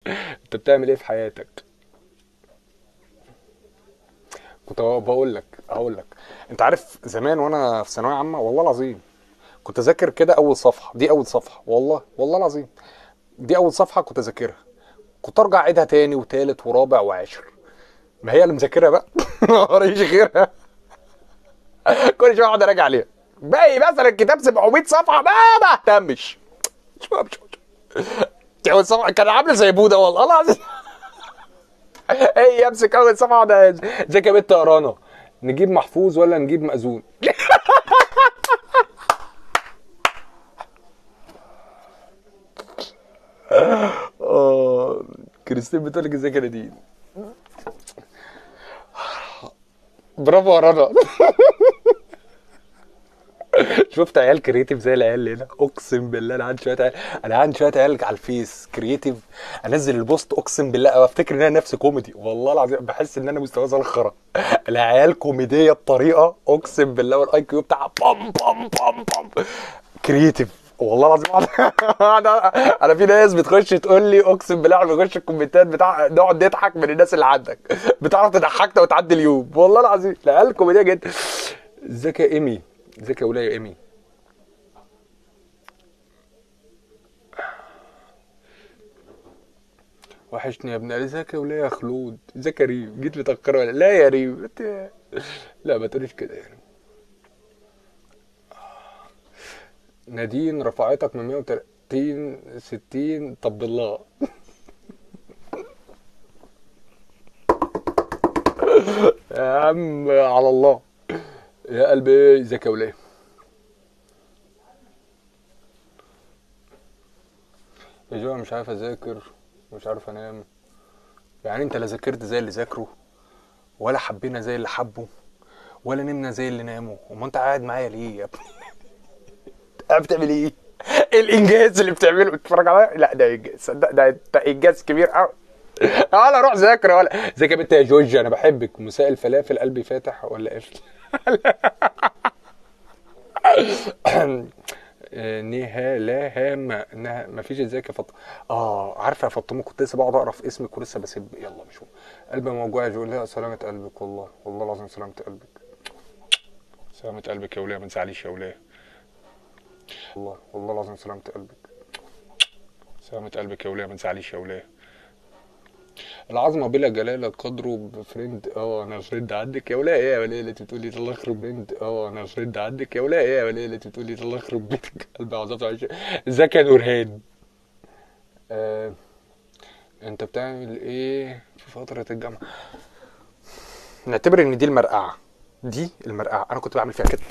انت بتعمل ايه في حياتك كنت بقول لك هقول لك انت عارف زمان وانا في ثانويه عامه والله العظيم كنت اذاكر كده اول صفحه دي اول صفحه والله والله العظيم دي اول صفحه كنت اذاكرها كنت ارجع اعيدها تاني وتالت ورابع وعاشر ما هي اللي مذاكرها بقى ما وريش غيرها كل شويه اقعد اراجع عليها باقي مثلا الكتاب 700 صفحه ما بهتمش مش مش مش اول صفحه كان عامله زي بوده والله العظيم ايه امسك اول صفحه ده ازيك يا بنت قرانا نجيب محفوظ ولا نجيب مأذون اه كريستين بتقول لك ازيك يا نادين برافو يا رنا شفت عيال كرييتيف زي العيال اللي هنا اقسم بالله انا عندي شويه عيال انا عندي شويه عيال على الفيس كرييتيف انزل البوست اقسم بالله او افتكر ان انا نفسي كوميدي والله العظيم بحس ان انا مستوى زي الخرا العيال كوميديه بطريقه اقسم بالله والاي كيو بتاعها بام بام بام بام كرييتيف والله العظيم انا انا في ناس بتخش تقول لي اقسم بالله احنا بنخش الكومنتات بتاع نقعد نضحك من الناس اللي عندك بتعرف تضحكنا وتعدي اليوم والله العظيم العيال كوميديه جدا ازيك يا ايمي ازيك يا ولايه يا ايمي وحشني يا ابني ازيك يا ولايه يا خلود ازيك يا ريم جيت متاخر ولا لا يا ريم انت لا ما تقوليش كده يعني نادين رفعتك من 130 60 طب بالله يا عم على الله يا قلبي ايه ازيك يا ولايه يا جو مش عارف اذاكر مش عارف انام يعني انت لا ذاكرت زي اللي ذاكروا ولا حبينا زي اللي حبوا ولا نمنا زي اللي ناموا وما انت قاعد معايا ليه يا ابني قاعد بتعمل ايه الانجاز اللي بتعمله بتتفرج عليا لا ده انجاز صدق ده ده انجاز كبير قوي ولا روح ذاكر ولا ازيك يا بنت يا جورج انا بحبك مساء الفلافل قلبي فاتح ولا قافل نهالها ما نه... ما فيش ازيك يا فاطمه اه عارفه يا فاطمه كنت لسه بقعد اقرا في اسمك ولسه بسب يلا مش هو قلبي موجوع يا جو لا سلامه قلبك والله والله العظيم سلامه قلبك سلامه قلبك يا وليه ما تزعليش يا وليه والله والله العظيم سلامه قلبك سلامه قلبك يا وليه ما تزعليش يا وليه العظمه بلا جلاله قدره بفريند اه انا فريند عندك يا ولا ايه يا ولا اللي انت بتقولي الله يخرب بنت اه انا فريند عندك يا ولا ايه يا ولا اللي انت بتقولي الله يخرب بيتك قلبي عظمت عايش ازيك يا نورهان آه. انت بتعمل ايه في فتره الجامعه نعتبر ان دي المرقعه دي المرقعه انا كنت بعمل فيها كده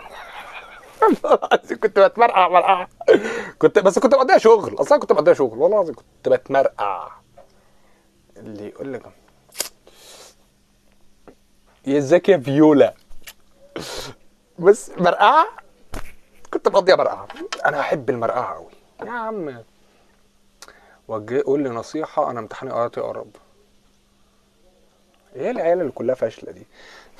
كنت بتمرقع مرقعه كنت بس كنت بقضيها شغل اصلا كنت بقضيها شغل والله العظيم كنت بتمرقع اللي يقول لك يا ازيك يا فيولا بس مرقعه كنت بقضيها مرقعه انا احب المرقعه قوي يا عم وجه قول لي نصيحه انا امتحاني قراتي قرب ايه العيال اللي كلها فاشله دي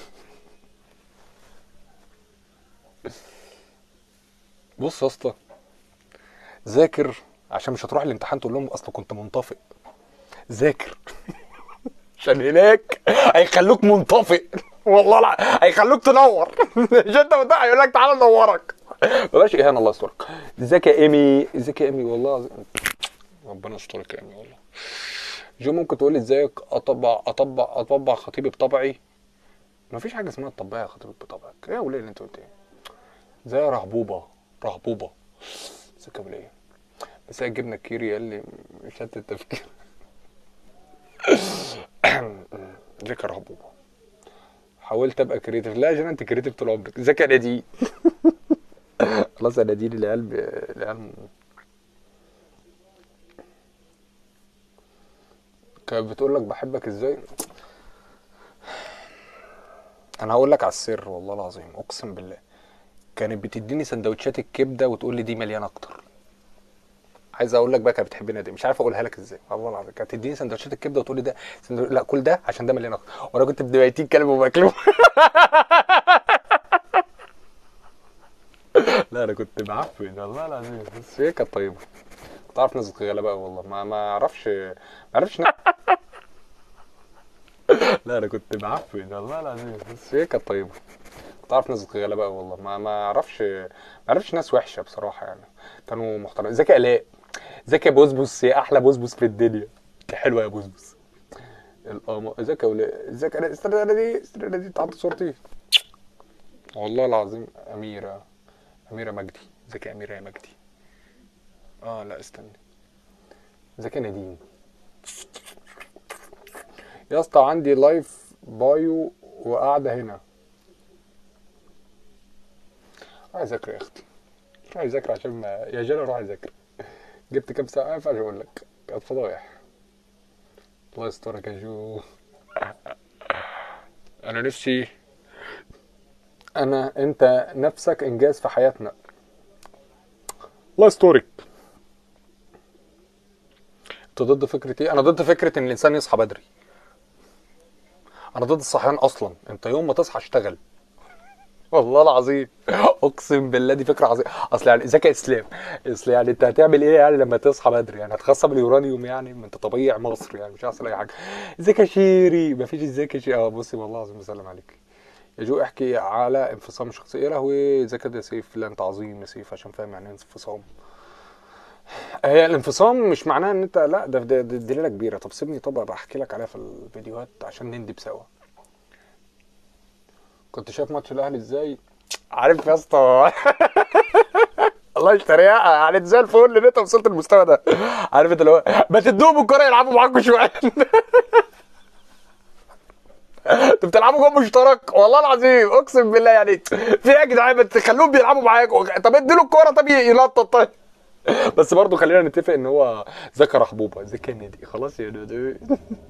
بص يا اسطى ذاكر عشان مش هتروح الامتحان تقول لهم اصلا كنت منطفئ ذاكر عشان هناك هيخلوك منطفئ والله لا هيخلوك تنور مش انت بتاع هيقول لك تعالى نورك بلاش اهانه الله يسترك ازيك يا ايمي ازيك يا ايمي والله العظيم ربنا يسترك يا ايمي والله جو ممكن تقول لي ازيك اطبع اطبع اطبع خطيبي بطبعي مفيش حاجه اسمها تطبعي يا خطيبك بطبعك ايه يا وليه اللي انت قلت ايه زي رهبوبه رهبوبه ازيك يا وليه بس هي الجبنه الكيري قال لي مش هات التفكير ازيك يا رهبوبه حاولت ابقى كريتيف لا يا جماعه انت كريتيف طول عمرك ازيك يا نادين خلاص يا نادين العيال ب... العيال كانت بتقول لك بحبك ازاي انا هقول لك على السر والله العظيم اقسم بالله كانت بتديني سندوتشات الكبده وتقول لي دي مليانه اكتر عايز اقول لك بقى كانت بتحبني دي مش عارف اقولها لك ازاي والله العظيم كانت تديني سندوتشات الكبده وتقول لي ده سندو... لا كل ده عشان ده مليان اكتر وانا كنت ابن ميتين كلب وباكله لا انا كنت معفن والله العظيم بس هي كانت طيبه كنت عارف ناس غلابه قوي والله ما ما اعرفش ما اعرفش نا... لا انا كنت بعفن والله العظيم بس هي كانت طيبه كنت عارف ناس غلابه قوي والله ما ما اعرفش ما اعرفش ناس وحشه بصراحه يعني كانوا محترمين زكي الاء زكي بوسبوس هي احلى بوسبوس في الدنيا حلوه يا بوسبوس القمر ازيك يا ولاد ازيك انا استنى انا دي استنى انا دي تحط صورتي والله العظيم اميره اميره مجدي ازيك يا اميره يا مجدي اه لا استنى ازيك يا نادين يا اسطى عندي لايف بايو وقاعده هنا روح اذاكر يا اختي روح اذاكر عشان ما يا جانا روح اذاكر جبت كام ساعه ما ينفعش اقول لك كانت فضايح الله يسترك يا جو انا نفسي انا انت نفسك انجاز في حياتنا الله يسترك انت ضد فكرة ايه؟ انا ضد فكرة ان الانسان يصحى بدري انا ضد الصحيان اصلا انت يوم ما تصحى اشتغل والله العظيم اقسم بالله دي فكره عظيمه اصل يعني ذكاء اسلام اصل يعني انت هتعمل ايه يعني لما تصحى بدري يعني هتخصب اليورانيوم يعني ما انت طبيعي مصر يعني مش هيحصل اي حاجه ذكاء شيري ما فيش ذكاء شيري اه بصي والله العظيم بسلم عليك يا جو احكي على انفصام الشخصيه يا لهوي ذكاء ده سيف لا انت عظيم يا سيف عشان فاهم يعني ايه انفصام هي الانفصام مش معناها ان انت لا ده ده ده دليله كبيره طب سيبني طب ابقى احكي لك عليها في الفيديوهات عشان نندب سوا كنت شايف ماتش الاهلي ازاي عارف يا اسطى الله يشتريها يعني زي الفل ان انت وصلت للمستوى ده عارف انت اللي هو ما تدوهم الكوره يلعبوا معاكم شويه انتوا بتلعبوا جول مشترك والله العظيم اقسم بالله يعني في ايه يا جدعان ما تخلوهم بيلعبوا معاكم طب اديله الكوره طب ينطط طيب بس برضه خلينا نتفق ان هو ذكر حبوبه ذكي النادي خلاص يا دودو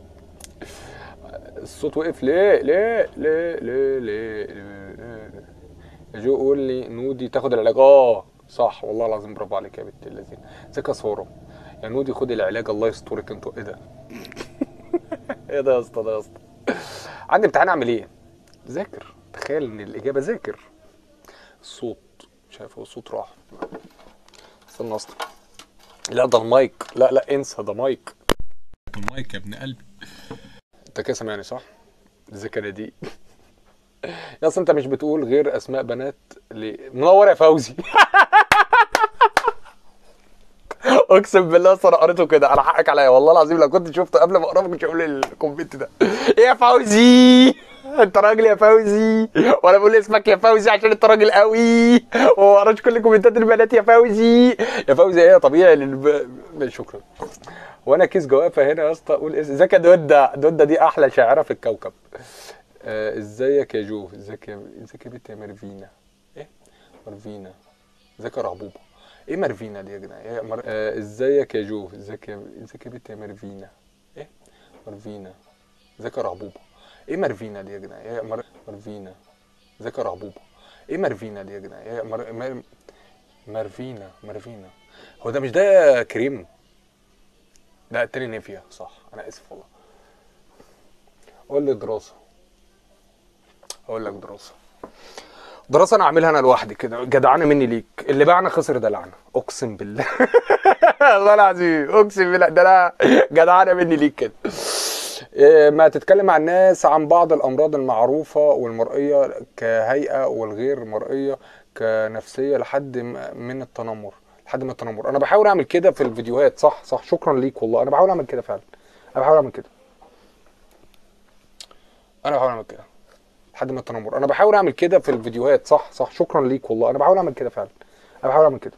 الصوت وقف ليه ليه ليه ليه ليه, ليه. يا جو قول لي نودي تاخد العلاج اه صح والله العظيم برافو عليك يا بنت اللذين ازيك يا ساره يا نودي خدي العلاج الله يسترك انتوا ايه ده ايه ده يا اسطى ده يا اسطى عندي امتحان اعمل ايه ذاكر تخيل ان الاجابه ذاكر الصوت شايف هو الصوت راح استنى اصلا لا ده المايك لا لا انسى ده مايك المايك يا ابن قلبي انت كده سامعني صح الذكرى دي يا اصل انت مش بتقول غير اسماء بنات ليه منور يا فوزي اقسم بالله اصل انا قريته كده انا حقك عليا والله العظيم لو كنت شفته قبل ما اقراه ما كنتش اقول الكومنت ده يا فوزي انت راجل يا فوزي وانا بقول اسمك يا فوزي عشان انت راجل قوي وما قراش كل كومنتات البنات يا فوزي يا فوزي ايه طبيعي للب... شكرا وانا كيس جوافه هنا يا اسطى اقول اسم ازيك يا دوده دوده دي احلى شاعره في الكوكب آه، ازيك يا جو ازيك يا ازيك يا بنت يا مارفينا ايه مارفينا ازيك يا رهبوبه ايه مارفينا دي يا جدعان ايه مر... آه، ازيك يا جو ازيك يا ازيك يا بنت يا مارفينا ايه مارفينا ازيك يا رهبوبه ايه مارفينا دي يا جدعان ايه مر... مارفينا ازيك يا رهبوبه ايه مارفينا دي يا جدعان ايه مر... مر... مارفينا مارفينا هو ده مش ده كريم لا التاني نيفيا صح انا اسف والله قول لي دراسه اقول لك دراسه دراسه انا اعملها انا لوحدي كده جدعانه مني ليك اللي باعنا خسر ده لعنه اقسم بالله والله العظيم اقسم بالله ده انا جدعانه مني ليك كده إيه، ما تتكلم عن الناس عن بعض الامراض المعروفه والمرئيه كهيئه والغير مرئيه كنفسيه لحد م- من التنمر لحد من التنمر انا بحاول اعمل كده في الفيديوهات صح صح شكرا ليك والله انا بحاول اعمل كده فعلا انا بحاول اعمل كده انا بحاول اعمل كده لحد ما التنمر انا بحاول اعمل كده في الفيديوهات صح صح شكرا ليك والله انا بحاول اعمل كده فعلا انا بحاول اعمل كده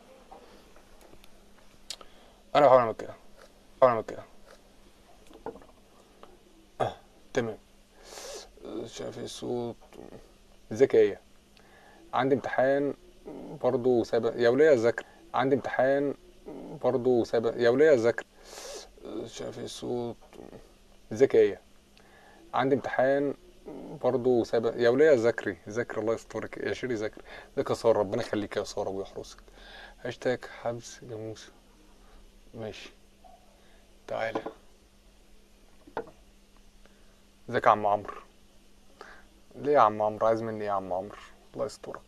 انا بحاول اعمل كده بحاول اعمل كده آه. تمام شايف الصوت ذكية عندي امتحان برضو سابق يا ولية ذاكر عندي امتحان برضو سابق يا ولية ذاكر شايف الصوت ذكية عندي امتحان برضو سابق يا ولية ذاكري ذاكري الله يسترك يا شيري ذاكري ذاك يا سارة ربنا يخليك يا سارة ويحرسك هاشتاج حبس جاموسة ماشي تعالى ازيك يا عم عمرو ليه يا عم عمرو عايز مني ايه يا عم عمرو الله يسترك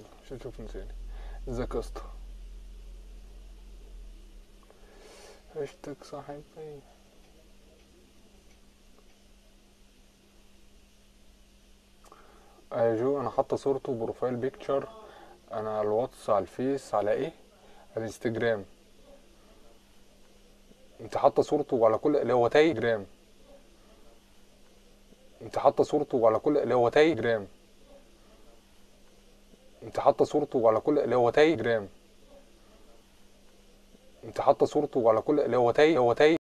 يلا مش هتشوفني تاني ازيك يا اسطى هاشتاج صاحبي يا جو انا حاطه صورته بروفايل بيكتشر انا على الواتس على الفيس على ايه على الانستجرام انت حاطه صورته على كل اللي هو تايجرام انت حاطه صورته على كل اللي هو تايجرام انت حاطه صورته على كل اللي هو تايجرام انت حاطه صورته على كل اللي هو تاي هو تاي